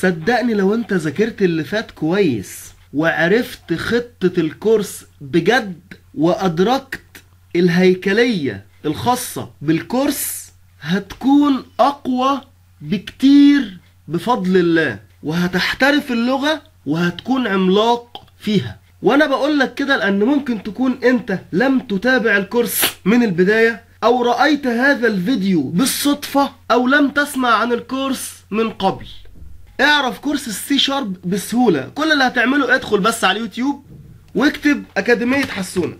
صدقني لو انت ذاكرت اللي فات كويس وعرفت خطة الكورس بجد وأدركت الهيكلية الخاصة بالكورس هتكون أقوى بكتير بفضل الله وهتحترف اللغة وهتكون عملاق فيها وانا بقول لك كده لان ممكن تكون انت لم تتابع الكورس من البداية او رأيت هذا الفيديو بالصدفة او لم تسمع عن الكورس من قبل اعرف كورس السي شارب بسهولة كل اللي هتعمله ادخل بس على اليوتيوب واكتب اكاديمية حسونة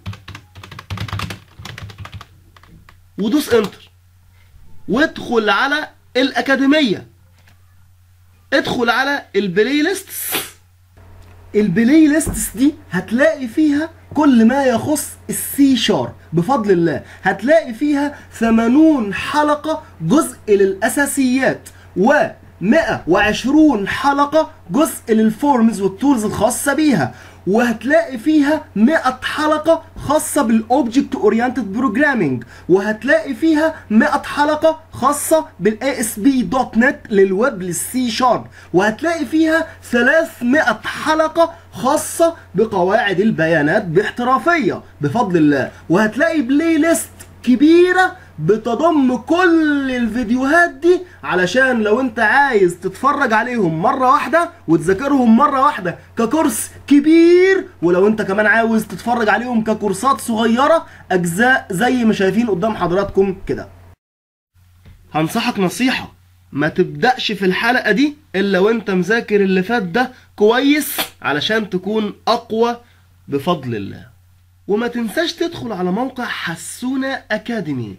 ودوس انتر وادخل على الاكاديمية ادخل على البلاي ليست البلاي ليستس دي هتلاقي فيها كل ما يخص السي شارب بفضل الله هتلاقي فيها 80 حلقة جزء للأساسيات و 120 حلقة جزء للفورمز والتولز الخاصة بيها وهتلاقي فيها 100 حلقة خاصة بالاوبجكت اورينتد بروجرامينج وهتلاقي فيها 100 حلقة خاصة بالاي اس بي دوت نت للويب للسي شارب وهتلاقي فيها 300 حلقة خاصة بقواعد البيانات باحترافية بفضل الله وهتلاقي بلاي ليست كبيرة بتضم كل الفيديوهات دي علشان لو انت عايز تتفرج عليهم مرة واحدة وتذاكرهم مرة واحدة ككورس كبير ولو انت كمان عاوز تتفرج عليهم ككورسات صغيرة اجزاء زي ما شايفين قدام حضراتكم كده هنصحك نصيحة ما تبدأش في الحلقة دي الا وانت مذاكر اللي فات ده كويس علشان تكون اقوى بفضل الله وما تنساش تدخل على موقع حسونة أكاديمي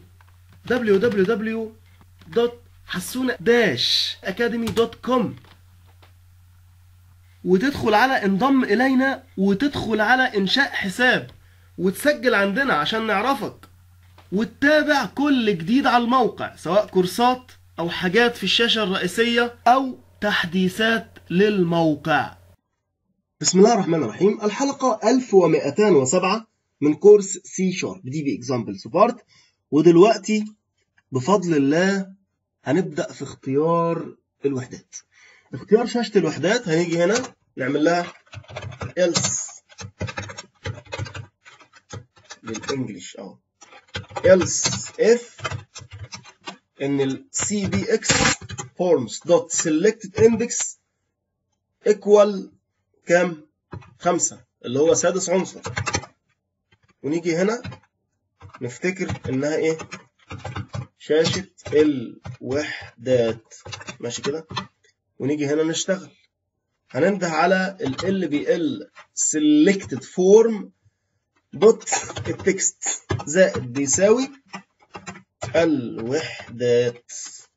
www.حسونة-academy.com وتدخل على انضم إلينا وتدخل على إنشاء حساب وتسجل عندنا عشان نعرفك وتتابع كل جديد على الموقع سواء كورسات أو حاجات في الشاشة الرئيسية أو تحديثات للموقع بسم الله الرحمن الرحيم الحلقة 1207 من كورس سي شارب دي بي اكزامبل سبارت ودلوقتي بفضل الله هنبدأ في اختيار الوحدات اختيار شاشة الوحدات هنيجي هنا نعمل لها else بالانجلش اهو else if ان ال cbx forms dot selected index equal كام؟ خمسة اللي هو سادس عنصر ونيجي هنا نفتكر انها ايه شاشة الوحدات ماشي كده ونيجي هنا نشتغل هننده على ال LBL selected form دوت التكست زائد بيساوي الوحدات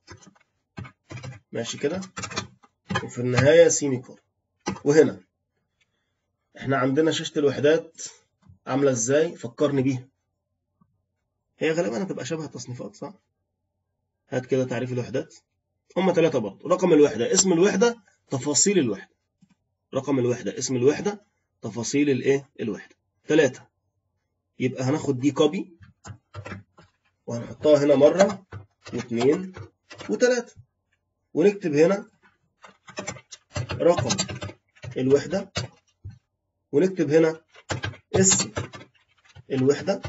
ماشي كده وفي النهاية سيميكون وهنا احنا عندنا شاشة الوحدات عاملة ازاي فكرني بيها هي غالبا هتبقى شبه التصنيفات صح هات كده تعريف الوحدات هما ثلاثة برضه رقم الوحدة اسم الوحدة تفاصيل الوحدة رقم الوحدة اسم الوحدة تفاصيل الايه الوحدة ثلاثة يبقى هناخد دي كوبي وهنحطها هنا مرة واثنين وثلاثة ونكتب هنا رقم الوحدة ونكتب هنا اسم الوحدة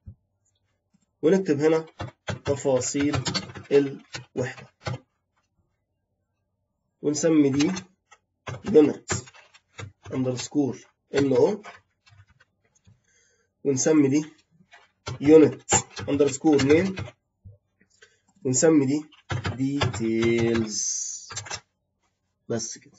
ونكتب هنا تفاصيل الوحدة ونسمي دي unit underscore no ونسمي دي unit underscore name ونسمي دي details بس كده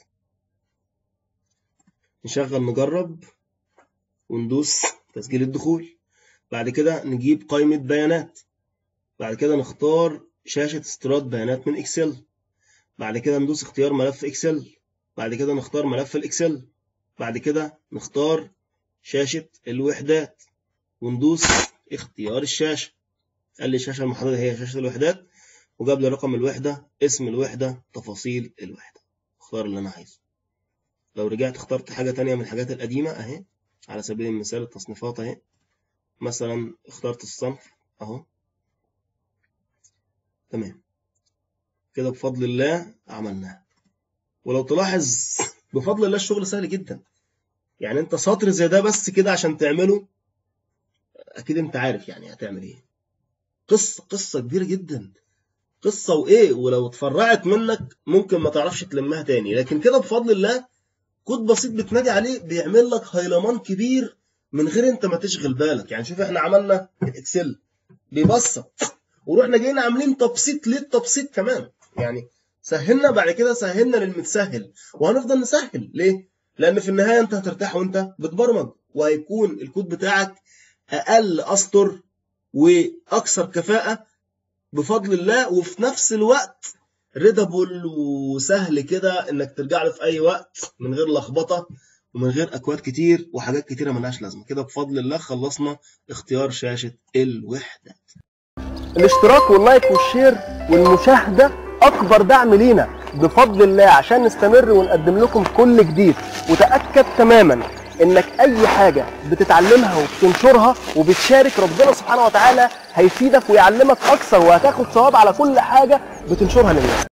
نشغل نجرب وندوس تسجيل الدخول بعد كده نجيب قائمة بيانات بعد كده نختار شاشة استيراد بيانات من اكسل بعد كده ندوس اختيار ملف اكسل بعد كده نختار ملف الاكسل بعد كده نختار شاشة الوحدات وندوس اختيار الشاشة قال لي الشاشة المحددة هي شاشة الوحدات وجاب لي رقم الوحدة اسم الوحدة تفاصيل الوحدة اختار اللي انا عايزه لو رجعت اخترت حاجة تانية من الحاجات القديمة اهي على سبيل المثال التصنيفات اهي مثلا اخترت الصنف اهو تمام كده بفضل الله عملناها ولو تلاحظ بفضل الله الشغل سهل جدا يعني انت سطر زي ده بس كده عشان تعمله اكيد انت عارف يعني هتعمل ايه قصة قصة كبيرة جدا قصة وايه ولو اتفرعت منك ممكن ما تعرفش تلمها تاني لكن كده بفضل الله كود بسيط بتنادي عليه بيعمل لك هيلمان كبير من غير انت ما تشغل بالك يعني شوف احنا عملنا الاكسل بيبسط ورحنا جايين عاملين تبسيط للتبسيط كمان يعني سهلنا بعد كده سهلنا للمتسهل وهنفضل نسهل ليه؟ لان في النهايه انت هترتاح وانت بتبرمج وهيكون الكود بتاعك اقل اسطر واكثر كفاءه بفضل الله وفي نفس الوقت ريدابل وسهل كده انك ترجع له في اي وقت من غير لخبطه ومن غير اكواد كتير وحاجات كتيره ملهاش لازمه كده بفضل الله خلصنا اختيار شاشه الوحده الاشتراك واللايك والشير والمشاهدة أكبر دعم لينا بفضل الله عشان نستمر ونقدم لكم كل جديد وتأكد تماما إنك أي حاجة بتتعلمها وبتنشرها وبتشارك ربنا سبحانه وتعالى هيفيدك ويعلمك أكثر وهتاخد ثواب على كل حاجة بتنشرها للناس